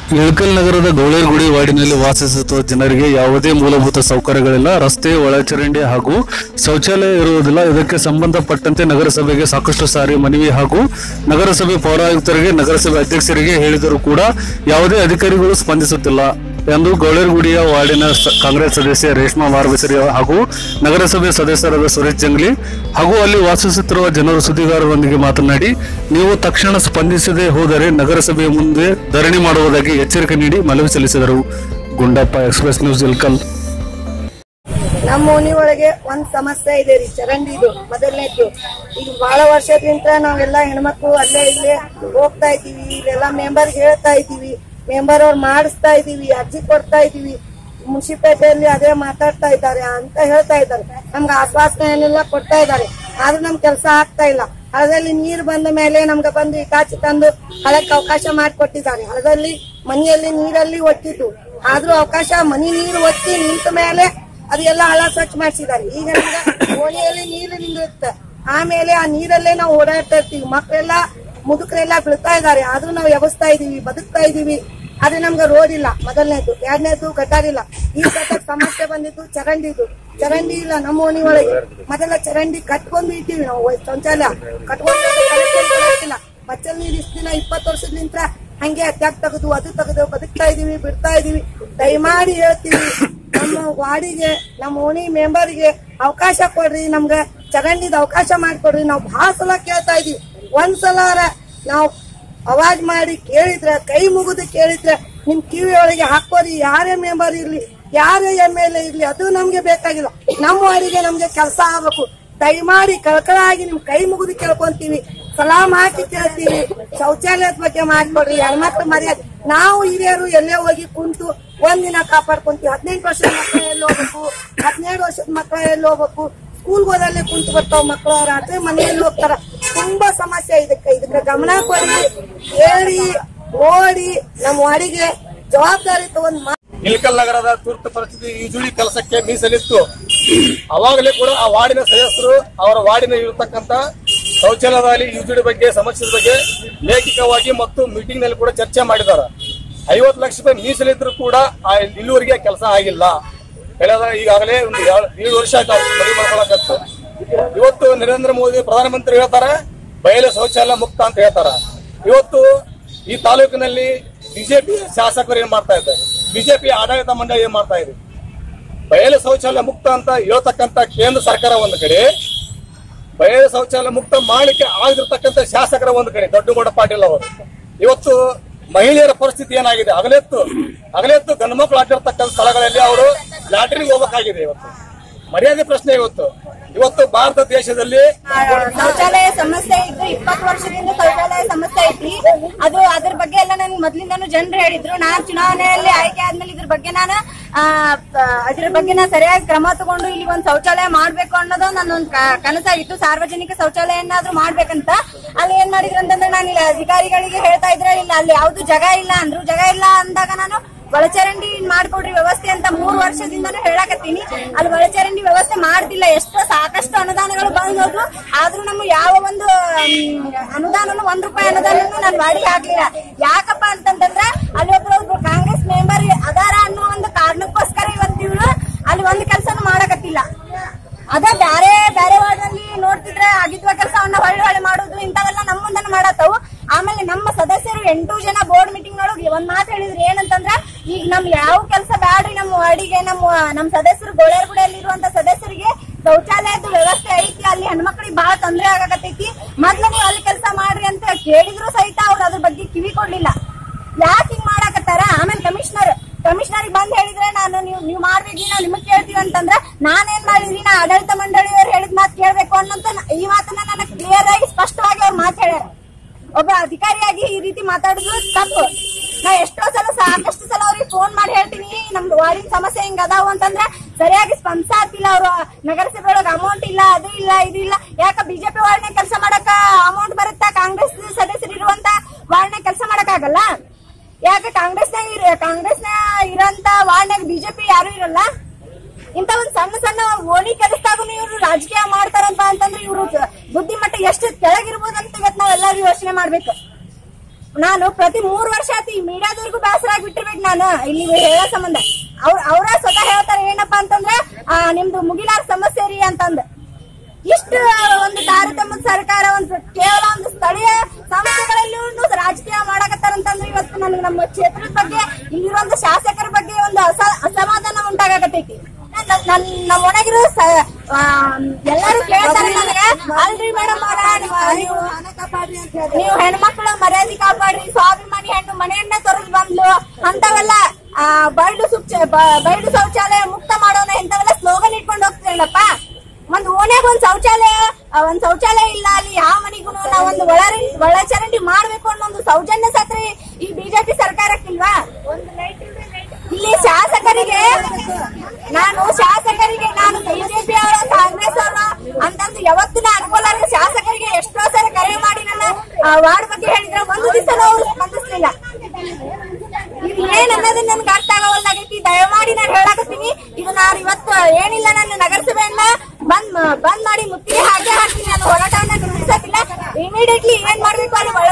ಇಳಕಲ್ ನಗರದ ಗೌಳೇರಗುಡಿ ವಾರ್ಡಿನಲ್ಲಿ ವಾಸಿಸುತ್ತಿರುವ ಜನರಿಗೆ ಯಾವುದೇ ಮೂಲಭೂತ ಸೌಕರ್ಯಗಳಿಲ್ಲ ರಸ್ತೆ ಒಳಚರಂಡಿ ಹಾಗೂ ಶೌಚಾಲಯ ಇರುವುದಿಲ್ಲ ಇದಕ್ಕೆ ಸಂಬಂಧಪಟ್ಟಂತೆ ನಗರಸಭೆಗೆ ಸಾಕಷ್ಟು ಸಾರಿ ಮನವಿ ಹಾಗೂ ನಗರಸಭೆ ಪೌರಾಯುಕ್ತರಿಗೆ ನಗರಸಭೆ ಅಧ್ಯಕ್ಷರಿಗೆ ಹೇಳಿದರೂ ಕೂಡ ಯಾವುದೇ ಅಧಿಕಾರಿಗಳು ಸ್ಪಂದಿಸುತ್ತಿಲ್ಲ ಎಂದು ಗೌಳೇರಗುಡಿಯ ವಾರ್ಡಿನ ಸ- ಕಾಂಗ್ರೆಸ್ ಸದಸ್ಯ ರೇಷ್ಮಾ ಮಾರ್ಬಸರಿ ಹಾಗೂ ನಗರಸಭೆ ಸದಸ್ಯರಾದ ಸುರೇಶ್ ಜಂಗ್ಲಿ ಹಾಗೂ ಅಲ್ಲಿ ವಾಸಿಸುತ್ತಿರುವ ಜನರು ಸುದ್ದಿಗಾರರೊಂದಿಗೆ ಮಾತನಾಡಿ ನೀವು ತಕ್ಷಣ ಸ್ಪಂದಿಸದೆ ಹೋದರೆ ನಗರಸಭೆಯ ಮುಂದೆ ಧರಣಿ ಮಾಡುವುದಾಗಿ ಎಚ್ಚರಿಕೆ ನೀಡಿ ಮನವಿ ಸಲ್ಲಿಸಿದರು ಗುಂಡಪ್ಪ ಎಕ್ಸ್ಪ್ರೆಸ್ ನ್ಯೂಸ್ ಇಲ್ಕಲ್ ನಮ್ಮ ಓಣಿ ಒಳಗೆ ಒಂದ್ ಸಮಸ್ಯೆ ಇದೆ ರೀ ಚರಂಡಿದು ಮೊದಲನೇದ್ದು ಈಗ ಬಹಳ ವರ್ಷದಿಂದ ನಾವೆಲ್ಲ ಹೆಣ್ಮಕ್ಳು ಅಲ್ಲೇ ಇಲ್ಲೇ ಹೋಗ್ತಾ ಇದ್ದೀವಿ ಇಲ್ಲೆಲ್ಲ ಮೆಂಬರ್ ಹೇಳ್ತಾ ಇದ್ದೀವಿ ಮೆಂಬರ್ ಅವ್ರು ಮಾಡಿಸ್ತಾ ಇದೀವಿ ಅರ್ಜಿ ಕೊಡ್ತಾ ಇದೀವಿ ಮುನ್ಸಿಪಾಲಿಟಿಯಲ್ಲಿ ಅದೇ ಮಾತಾಡ್ತಾ ಇದ್ದಾರೆ ಅಂತ ಹೇಳ್ತಾ ಇದ್ದಾರೆ ನಮ್ಗೆ ಆಶ್ವಾಸನೆಯನ್ನೆಲ್ಲ ಕೊಡ್ತಾ ಇದ್ದಾರೆ ಆದ್ರೂ ನಮ್ ಕೆಲಸ ಆಗ್ತಾ ಇಲ್ಲ ಹಳದಲ್ಲಿ ನೀರು ಬಂದ ಮೇಲೆ ನಮ್ಗೆ ಬಂದು ಇಟಾಚಿ ತಂದು ಹಳಕ್ಕೆ ಅವಕಾಶ ಮಾಡಿಕೊಟ್ಟಿದ್ದಾರೆ ಹಳದಲ್ಲಿ ಮನೆಯಲ್ಲಿ ನೀರಲ್ಲಿ ಒಟ್ಟಿದ್ದು ಆದ್ರೂ ಅವಕಾಶ ಮನಿ ನೀರು ಒತ್ತಿ ನಿಂತ ಮೇಲೆ ಅದೆಲ್ಲ ಹಳ ಸ್ವಚ್ಛ ಮಾಡಿಸಿದ್ದಾರೆ ಈಗ ನಮ್ಗೆ ಓಣಿಯಲ್ಲಿ ನೀರು ನಿಂದಿರುತ್ತೆ ಆಮೇಲೆ ಆ ನೀರಲ್ಲೇ ನಾವು ಓಡಾಡ್ತಾ ಇರ್ತೀವಿ ಮಕ್ಕಳೆಲ್ಲ ಮುದುಕರೆಲ್ಲ ಬೀಳ್ತಾ ಇದ್ದಾರೆ ಆದ್ರೂ ನಾವು ಎಬಸ್ತಾ ಇದೀವಿ ಬದುಕ್ತಾ ಇದೀವಿ ಆದ್ರೆ ನಮ್ಗೆ ರೋಡ್ ಇಲ್ಲ ಮೊದಲನೇದು ಎರಡನೇದು ಗಟಾರ್ ಇಲ್ಲ ಈ ಸತಕ್ ಸಮಸ್ಯೆ ಬಂದಿದ್ದು ಚರಂಡಿದು ಚರಂಡಿ ಇಲ್ಲ ನಮ್ಮ ಓಣಿ ಒಳಗೆ ಮೊದಲ ಚರಂಡಿ ಕಟ್ಕೊಂಡು ಇದ್ದೀವಿ ನಾವು ಶೌಚಾಲಯ ಕಟ್ಕೊಂಡು ಇಲ್ಲ ಬಚ್ಚಲ್ ನೀರು ಇಷ್ಟ ದಿನ ಇಪ್ಪತ್ತು ವರ್ಷದಿಂದ ಹಂಗೆ ಅತ್ಯಾಕ್ ತೆಗೆದು ಅದು ತೆಗೆದು ಬದುಕ್ತಾ ಇದೀವಿ ಬಿಡ್ತಾ ಇದೀವಿ ದಯಮಾಡಿ ಹೇಳ್ತೀವಿ ನಮ್ಮ ವಾರ್ಡಿಗೆ ನಮ್ಮ ಓಣಿ ಮೆಂಬರ್ಗೆ ಅವಕಾಶ ಕೊಡ್ರಿ ನಮ್ಗೆ ಚರಂಡಿದ ಅವಕಾಶ ಮಾಡ್ಕೊಡ್ರಿ ನಾವು ಬಹಳ ಸಲ ಕೇಳ್ತಾ ಇದೀವಿ ಒಂದ್ ಸಲ ನಾವು ಅವಾಜ್ ಮಾಡಿ ಕೇಳಿದ್ರೆ ಕೈ ಮುಗಿದು ಕೇಳಿದ್ರೆ ನಿಮ್ ಕಿವಿ ಒಳಗೆ ಹಾಕೋರಿ ಯಾರೇ ಮೆಂಬರ್ ಇರ್ಲಿ ಯಾರೇ ಎಮ್ ಎಲ್ ಎ ಇರ್ಲಿ ಅದು ನಮ್ಗೆ ಬೇಕಾಗಿಲ್ಲ ನಮ್ಮ ವಾರ್ಡಿಗೆ ನಮ್ಗೆ ಕೆಲಸ ಆಗ್ಬೇಕು ದಯಮಾಡಿ ಕಳ್ಕಳಾಗಿ ನಿಮ್ ಕೈ ಮುಗಿದು ಕೇಳ್ಕೊಂತೀವಿ ಸಲಾಮ್ ಹಾಕಿ ಕೇಳ್ತೀವಿ ಶೌಚಾಲಯದ ಬಗ್ಗೆ ಮಾಡ್ಕೊಡ್ರಿ ಹೆಣ್ಮಕ್ಳು ಮರ್ಯಾದೆ ನಾವು ಹಿರಿಯರು ಎಲ್ಲೇ ಹೋಗಿ ಕುಂತು ಒಂದಿನ ಕಾಪಾಡ್ಕೊಂತೀವಿ ಹದಿನೆಂಟು ವರ್ಷದ ಮಕ್ಕಳು ಎಲ್ಲಿ ಹೋಗ್ಬೇಕು ಹದಿನೇಳು ವರ್ಷದ ಮಕ್ಕಳು ಎಲ್ಲಿ ಹೋಗ್ಬೇಕು ಸ್ಕೂಲ್ ಹೋದಲ್ಲೇ ಕುಂತು ಬರ್ತಾವ ಮಕ್ಕಳು ರಾತ್ರಿ ಮನೆಯಲ್ಲಿ ಹೋಗ್ತಾರ ತುಂಬಾ ಸಮಸ್ಯೆ ಇದಕ್ಕೆ ಇದಕ್ಕೆ ಗಮನ ಕೊಡಿ ಹೇಳಿ ನೋಡಿ ನಮ್ಮ ವಾಡಿಗೆ ಜವಾಬ್ದಾರಿ ತಗೊಂಡ್ ಮಾ- ಇಳಕಲ್ ನಗರದ ತುರ್ತು ಪರಿಸ್ಥಿತಿ ಈಜುಳಿ ಕೆಲಸಕ್ಕೆ ಮೀಸಲಿತ್ತು ಅವಾಗಲೇ ಕೂಡ ಆ ವಾರ್ಡಿನ ಸದಸ್ಯರು ಅವರ ವಾರ್ಡಿನ ಇರತಕ್ಕಂತ ಶೌಚಾಲಯದಲ್ಲಿ ಈಜುಡಿ ಬಗ್ಗೆ ಸಮಸ್ಯೆ ಬಗ್ಗೆ ಲೇಖಿಕವಾಗಿ ಮತ್ತು ಮೀಟಿಂಗ್ ನಲ್ಲಿ ಕೂಡ ಚರ್ಚೆ ಮಾಡಿದ್ದಾರೆ ಐವತ್ತು ಲಕ್ಷ ರೂಪಾಯಿ ಮೀಸಲಿದ್ರು ಕೂಡ ಆ ಇಲ್ಲಿವರೆಗೆ ಕೆಲಸ ಆಗಿಲ್ಲ ಕಳೆದ ಈಗಾಗಲೇ ಒಂದು ಏಳ್- ಏಳು ವರ್ಷ ಆಯ್ತು ಅವ್ರು ಮನೆ ಮಾಡ್ಕೊಳಕತ್ತು ಇವತ್ತು ನರೇಂದ್ರ ಮೋದಿ ಪ್ರಧಾನಮಂತ್ರಿ ಹೇಳ್ತಾರೆ ಬಯಲು ಶೌಚಾಲಯ ಮುಕ್ತ ಅಂತ ಹೇಳ್ತಾರ ಇವತ್ತು ಈ ತಾಲೂಕಿನಲ್ಲಿ ಬಿಜೆಪಿ ಶಾಸಕರು ಏನ್ ಮಾಡ್ತಾ ಇದ್ದಾರೆ ಬಿಜೆಪಿ ಆಡಳಿತ ಮಂಡಳಿ ಏನ್ ಮಾಡ್ತಾ ಇದೆ ಬಯಲು ಶೌಚಾಲಯ ಮುಕ್ತ ಅಂತ ಹೇಳ್ತಕ್ಕಂತ ಕೇಂದ್ರ ಸರ್ಕಾರ ಒಂದು ಕಡೆ ಬಯಲು ಶೌಚಾಲಯ ಮುಕ್ತ ಮಾಡಲಿಕ್ಕೆ ಆಗದಿರ್ತಕ್ಕಂಥ ಶಾಸಕರ ಒಂದು ಕಡೆ ದೊಡ್ಡಗೌಡ ಪಾಟೀಲ್ ಅವರು ಇವತ್ತು ಮಹಿಳೆಯರ ಪರಿಸ್ಥಿತಿ ಏನಾಗಿದೆ ಹಗಲೆತ್ತು ಹಗಲೆತ್ತು ಗಂಡು ಮಕ್ಕಳು ಆಟಿರ್ತಕ್ಕಂಥ ಸ್ಥಳಗಳಲ್ಲಿ ಅವರು ಲ್ಯಾಟ್ರಿಗೆ ಹೋಗಬೇಕಾಗಿದೆ ಇವತ್ತು ಮರ್ಯಾದೆ ಪ್ರಶ್ನೆ ಇವತ್ತು ಇವತ್ತು ಭಾರತ ದೇಶದಲ್ಲಿ ಶೌಚಾಲಯ ಸಮಸ್ಯೆ ಇದ್ದು ಇಪ್ಪತ್ತು ವರ್ಷದಿಂದ ಶೌಚಾಲಯ ಸಮಸ್ಯೆ ಐತಿ ಅದು ಅದ್ರ ಬಗ್ಗೆ ಎಲ್ಲ ನನ್ಗೆ ಮೊದ್ಲಿಂದಾನು ಜನರು ಹೇಳಿದ್ರು ನಾನ್ ಚುನಾವಣೆಯಲ್ಲಿ ಆಯ್ಕೆ ಆದ್ಮೇಲೆ ಇದ್ರ ಬಗ್ಗೆ ನಾನು ಆ, ಪ- ಅದ್ರ ಬಗ್ಗೆ ನಾನು ಸರಿಯಾಗಿ ಕ್ರಮ ತಗೊಂಡು ಇಲ್ಲಿ ಒಂದ್ ಶೌಚಾಲಯ ಮಾಡ್ಬೇಕು ಅನ್ನೋದು ನನ್ನೊಂದು ಕ- ಕನಸಾಗಿತ್ತು ಸಾರ್ವಜನಿಕ ಶೌಚಾಲಯ ಏನಾದ್ರೂ ಮಾಡ್ಬೇಕಂತ ಅಲ್ಲಿ ಏನ್ ಮಾಡಿದ್ರು ಅಂತಂದ್ರೆ ನಾನು ಇಲ್ಲಿ ಅಧಿಕಾರಿಗಳಿಗೆ ಹೇಳ್ತಾ ಇದ್ರೆ ಇಲ್ಲ ಅಲ್ಲಿ ಯಾವ್ದು ಜಾಗ ಇಲ್ಲ ಅಂದ್ರು ಜಾಗ ಇಲ್ಲ ಅಂದಾಗ ನಾನು ಒಳಚರಂಡಿ ಮಾಡ್ಕೊಡ್ರಿ ವ್ಯವಸ್ಥೆ ಅಂತ ಮೂರು ವರ್ಷದಿಂದನೂ ಹೇಳಕತ್ತೀನಿ ಅಲ್ಲಿ ಒಳಚರಂಡಿ ವ್ಯವಸ್ಥೆ ಮಾಡ್ತಿಲ್ಲ ಎಷ್ಟೋ ಸಾಕಷ್ಟು ಅನುದಾನಗಳು ಬಂದೋದು ಆದ್ರೂ ನಮ್ಮ ಯಾವ ಒಂದು ಮ್, ಅನುದಾನನು ಒಂದ್ ರೂಪಾಯಿ ಅನುದಾನನು ನಾನು ಬಾಡಿಗೆ ಹಾಕ್ಲಿಲ್ಲ ಯಾಕಪ್ಪ ಅಂತಂತಂದ್ರೆ ಅಲ್ಲಿ ಒಬ್ರು ಕಾಂಗ್ರೆಸ್ ಮೆಂಬರ್ ಅದಾರ ಅನ್ನೋ ಒಂದು ಕಾರಣಕ್ಕೋಸ್ಕರ ಇವತ್ತು ಇವ್ರು ಅಲ್ಲಿ ಒಂದು ಕೆಲಸನೂ ಮಾಡಕತ್ತಿಲ್ಲ ಅದ ಬ್ಯಾರೆ ಬ್ಯಾರೆ ವಾರ್ಡ್ನಲ್ಲಿ ನೋಡ್ತಿದ್ರೆ ಆಗಿದ್ವ ಕೆಲಸವನ್ನ ಹೊಳ್ಳಿ ಹೊಳ್ಳಿ ಮಾಡೋದು ಇಂಥವೆಲ್ಲ ನಮ್ಮ ಮುಂದನ ಮಾಡತ್ತವು ಆಮೇಲೆ ನಮ್ಮ ಸದಸ್ಯರು ಎಂಟು ಜನ ಬೋರ್ಡ್ ಮೀಟಿಂಗ್ ಒಳಗೆ ಒಂದ್ ಮಾತು ಹೇಳಿದ್ರು ಏನಂತಂದ್ರ ಈಗ ನಮ್ ಯಾವ ಕೆಲಸ ಬ್ಯಾಡ್ರಿ ನಮ್ಮ ವಾರ್ಡಿಗೆ ನಮ್ಮ ನಮ್ ಸದಸ್ಯರು ಗೋಳೇರ್ಗುಡಿಯಲ್ಲಿ ಇರುವಂತ ಸದಸ್ಯರಿಗೆ ಶೌಚಾಲಯದ ವ್ಯವಸ್ಥೆ ಐತಿ ಅಲ್ಲಿ ಹೆಣ್ಮಕ್ಳಿಗೆ ಬಹಳ ತೊಂದರೆ ಆಗಕತ್ತೈತಿ ಮೊದ್ಲು ನೀವು ಅಲ್ಲಿ ಕೆಲಸ ಮಾಡ್ರಿ ಅಂತ ಕೇಳಿದ್ರು ಸಹಿತ ಅವ್ರು ಅದ್ರ ಬಗ್ಗೆ ಕಿವಿ ಕೊಡ್ಲಿಲ್ಲ ಯಾಕೆ ಹಿಂಗ್ ಮಾಡಾಕತ್ತಾರ ಆಮೇಲೆ ಕಮಿಷನರ್ ಕಮಿಷನರ್ ಬಂದ್ ಹೇಳಿದ್ರೆ ನಾನು ನೀವು ನೀವು ಮಾಡ್ಬೇಕ್ರಿ ನಾವು ನಿಮಗ್ ಕೇಳ್ತೀವಿ ಅಂತಂದ್ರೆ ನಾನೇನ್ ಮಾಡಿದ್ರಿ ನಾ ಆಡಳಿತ ಮಂಡಳಿಯವ್ರು ಹೇಳಿದ ಮಾತು ಕೇಳ್ಬೇಕು ಅನ್ನೋಂತ ನ- ಈ ಮಾತನ್ನ ನನಗೆ ಕ್ಲಿಯರ್ ಆಗಿ ಸ್ಪಷ್ಟವಾಗಿ ಅವ್ರು ಮಾತು ಹೇಳ್ಯಾರ ಒಬ್ಬ ಅಧಿಕಾರಿಯಾಗಿ ಈ ರೀತಿ ಮಾತಾಡಿದ್ರು ತಪ್ಪು ನಾ ಎಷ್ಟೋ ಸಲ ಸಾಕಷ್ಟು ಸಲ ಅವ್ರಿಗೆ ಫೋನ್ ಮಾಡಿ ಹೇಳ್ತೀನಿ ನಮ್ದು ವಾರ್ಡಿನ ಸಮಸ್ಯೆ ಹಿಂಗ್ ಅದಾವು ಅಂತಂದ್ರೆ ಸರಿಯಾಗಿ ಸ್ಪಂದಿಸಾತಿಲ್ಲ ಅವರು ನಗರಸಭೆ ಒಳಗೆ ಅಮೌಂಟ್ ಇಲ್ಲ ಅದು ಇಲ್ಲ ಇದು ಇಲ್ಲ ಯಾಕ ಬಿಜೆಪಿ ವಾರ್ಡ್ನ ಕೆಲಸ ಮಾಡಕ ಅಮೌಂಟ್ ಬರುತ್ತಾ ಕಾಂಗ್ರೆಸ್ ಸದಸ್ಯರು ಇರುವಂತ ವಾರ್ಡ್ನ ಕೆಲಸ ಮಾಡಕ್ ಆಗಲ್ಲ ಯಾಕೆ ಕಾಂಗ್ರೆಸ್ನಾಗ ಇರ ಕಾಂಗ್ರೆಸ್ನ ಇರೋಂತ ವಾರ್ಡ್ನಾಗ ಬಿಜೆಪಿ ಯಾರು ಇರಲ್ಲ ಇಂತ ಒಂದ್ ಸಣ್ಣ ಸಣ್ಣ ಓಣಿ ಕೆಲಸದಾಗೂ ಇವ್ರು ರಾಜಕೀಯ ಮಾಡ್ತಾರಂತ ಅಂತಂದ್ರೆ ಇವ್ರು ಬುದ್ಧಿಮಟ್ಟ ಎಷ್ಟು ಕೆಳಗಿರ್ಬೋದಂತ ಇವತ್ತು ನಾವೆಲ್ಲರೂ ಯೋಚನೆ ಮಾಡ್ಬೇಕು ನಾನು ಪ್ರತಿ ಮೂರ್ ವರ್ಷ ಆಯ್ತು ಈ ಮೀಡಿಯಾದವ್ರಿಗೂ ಬೇಸರ ಬಿಟ್ಟಿರ್ಬೇಕು ನಾನು ಇಲ್ಲಿ ಹೇಳೋ ಸಂಬಂಧ ಅವ್ರ ಅವರ ಸ್ವತಃ ಹೇಳ್ತಾರೆ ಏನಪ್ಪಾ ಅಂತಂದ್ರೆ ಆ, ನಿಮ್ದು ಮುಗಿಲಾರ ಸಮಸ್ಯೆ ರೀ ಅಂತಂದ್ ಇಷ್ಟು ಒಂದು ತಾರತಮ್ಯದ ಸರ್ಕಾರ ಒಂದು ಕೇವಲ ಒಂದು ಸ್ಥಳೀಯ ಸಮಸ್ಯೆಗಳಲ್ಲೂ ರಾಜಕೀಯ ಮಾಡಕತ್ತಾರಂತಂದ್ರೆ ಇವತ್ತು ನನಗೆ ನಮ್ಮ ಕ್ಷೇತ್ರದ ಬಗ್ಗೆ ಇಲ್ಲಿರುವಂತ ಶಾಸಕರ ಬಗ್ಗೆ ಒಂದು ಅಸ- ಅಸಮಾಧಾನ ಉಂಟಾಗತೈತಿ ನನ್- ನನ್ ನಮ್ಮ ಒಣಗಿರೋ ಸ- ಆ, ಎಲ್ಲರೂ ಕೇಳ್ತಾರೆ ನನಗೆ ಅಲ್ರಿ ಮೇಡಮ್ ನೀವು ನೀವು ಹೆಣ್ಮಕ್ಳ ಮರ್ಯಾದೆ ಕಾಪಾಡ್ರಿ ಸ್ವಾಭಿಮಾನಿ ಹೆಣ್ಣು ಮನೆಯನ್ನೇ ತೊರೆದು ಬಂದ್ಲು ಅಂತವೆಲ್ಲ ಆ, ಬಯಲು ಸುಚ ಬ- ಬಯಲು ಶೌಚಾಲಯ ಮುಕ್ತ ಮಾಡೋಣ ಇಂಥವೆಲ್ಲ ಸ್ಲೋಗನ್ ಇಟ್ಕೊಂಡು ಹೋಗ್ತೀರಲ್ಲಪ್ಪ ಒಂದ್ ಓಣ್ಯಾಗ ಒಂದ್ ಶೌಚಾಲಯ ಆ, ಒಂದ್ ಶೌಚಾಲಯ ಇಲ್ಲ ಅಲ್ಲಿ ಯಾವ ಮನಿಗೂ ನಾವ್ ಒಂದು ಒಳ ಒಳಚರಂಡಿ ಮಾಡ್ಬೇಕು ಅನ್ನೋ ಒಂದು ಸೌಜನ್ಯ ಸತ್ರ ಈ ಬಿಜೆಪಿ ಸರ್ಕಾರಕ್ಕಿಲ್ವಾ ಇಲ್ಲಿ ಶಾಸಕರಿಗೆ ನಾನು ಶಾಸಕರಿಗೆ ನಾನು ಬಿಜೆಪಿ ಅವರ ಕಾಂಗ್ರೆಸ್ ಅವರ ಅಂತಂದು ಯಾವತ್ತೂ ನಾ ಅನ್ಕೊಳ್ಳಾರ ಶಾಸಕರಿಗೆ ಎಷ್ಟೋ ಸರಿ ಕರೆ ಮಾಡಿ ನನ್ನ ಆ, ವಾರ್ಡ್ ಬಗ್ಗೆ ಹೇಳಿದ್ರೆ ಒಂದು ದಿವಸ ಅವರು ಸ್ಪಂದಿಸ್ಲಿಲ್ಲ ಇದು ಏನ್ ಅನ್ನೋದನ್ನ ನನ್ಗೆ ಅರ್ಥ ಆಗವಲ್ಲಾಗೈತಿ ದಯಮಾಡಿ ನಾನು ಹೇಳಾಕತ್ತೀನಿ ಇದು ನಾನು ಇವತ್ತು ಏನಿಲ್ಲ ನನ್ನ ನಗರಸಭೆಯನ್ನ ಬಂದ್ ಬಂದ್ ಮಾಡಿ ಮುತ್ತಿಗೆ ಹಾಕಿ ಹಾಕ್ತೀನಿ ನಾನು ಹೋರಾಟವನ್ನ ನಿಲ್ಲಿಸಕ್ಕಿಲ್ಲ ಇಮಿಡಿಯೇಟ್ಲಿ ಏನ್ ಮಾಡ್ಬೇಕು ಅಲ್ಲಿ